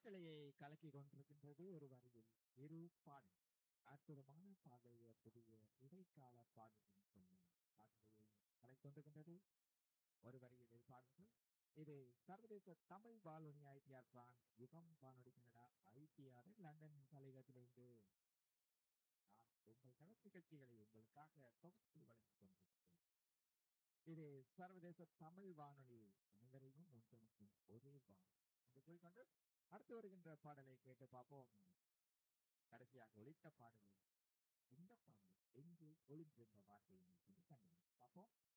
காற்றலையை கலக்கி கொண்டிருக்கின்றது ஒரு வரியில் இரு பாடல் அற்புதமான பாடலுடைய புதிய இடைக்கால பாடல்கள் சொல்லி காற்றலையை கலக்கி கொண்டிருக்கின்றது ஒரு வரியில் இரு பாடல்கள் இது சர்வதேச தமிழ் வானொலி ஐடிஆர் பிரான்ஸ் யுகம் வானொலி கனடா ஐடிஆர் லண்டன் தலையகத்திலிருந்து நான் உங்கள் கணக்கு நிகழ்ச்சிகளை உங்களுக்காக தொகுத்து வழங்கிக் கொண்டிருக்கிறேன் இது சர்வதேச தமிழ் வானொலி அனைவரையும் ஒன்றிணைக்கும் ஒரே வானொலி என்று கூறிக்கொண்டு அடுத்து வருகின்ற பாடலை கேட்டு பார்ப்போம் கடைசியாக ஒலித்த பாடலில் இந்த பாடல் எங்கே ஒளிந்திருந்த வார்த்தையை பார்ப்போம்